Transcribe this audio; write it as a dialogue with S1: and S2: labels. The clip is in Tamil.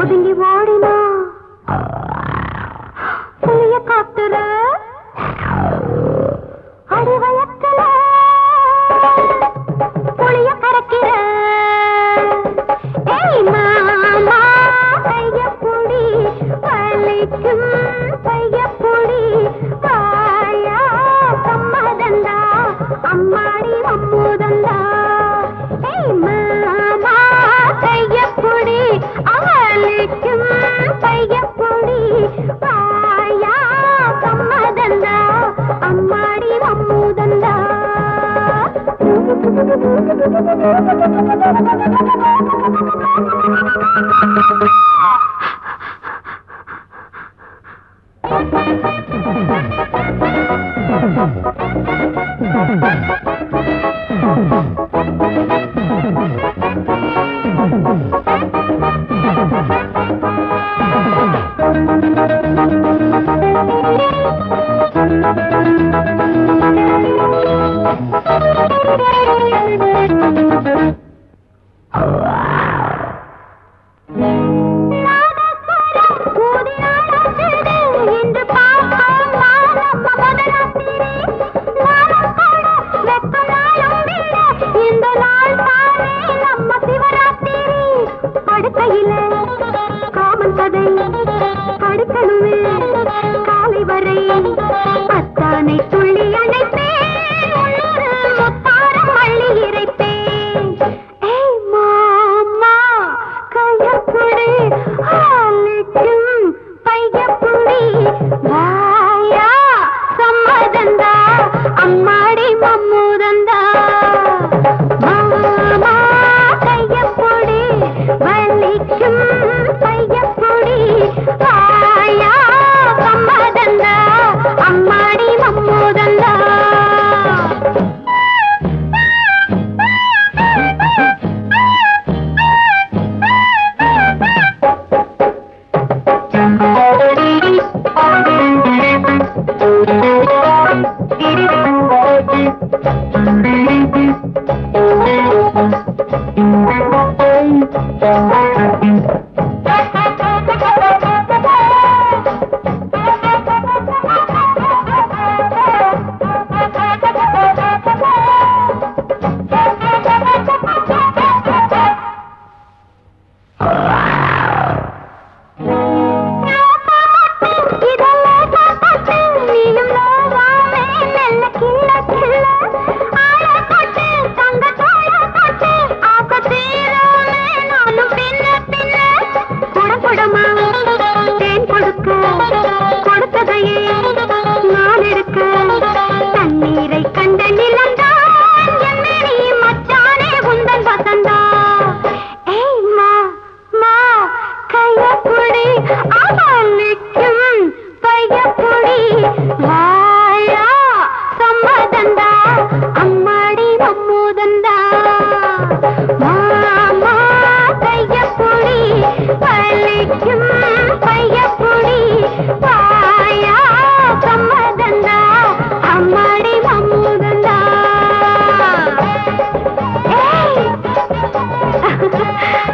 S1: ஒதுங்கி ஓடினா புளிய காட்டுற அடிவயத்துல புளிய கரைக்கிற ஏய் மாமா கைய புடி வலிக்கும் கைய புடி வாயா சம்மதந்தா அம்மாடி அம்முதந்தா ஏய் மாமா கைய புடி அவளிக்கும் கைய புடி வாயா சம்மதந்தா அம்மாடி அம்முதந்தா காலை வரை அத்தானை துள்ளி அணைப்பேன் உள்ளொரு முத்தாரம் அள்ளி இறைப்பேன் ஏய் மாமா கையப்புடி ஆலிக்கும் பையப்புடி வாயா சம்மதந்தா அம்மாடி மம்முதந்தா மாமா கையப்புடி வலிக்கும் பையப்புடி வாயா சம்மதந்தா அம்மாடி மம்முதந்தா தண்ணீரை கண்ட நிலந்தான் எம்மணி மச்சானே உந்தன் வசந்தா ஏய் மா மா கையப்புடி அவளுக்கும் பையப்புடி வாயா சம்மதந்தா அம்மாடி மம்முதந்தா மாமா கையப்புடி பள்ளிக்கும் பையப்புடி வாயா சம்மதந்தா அம்மாடி மம்முதந்தா ஏய்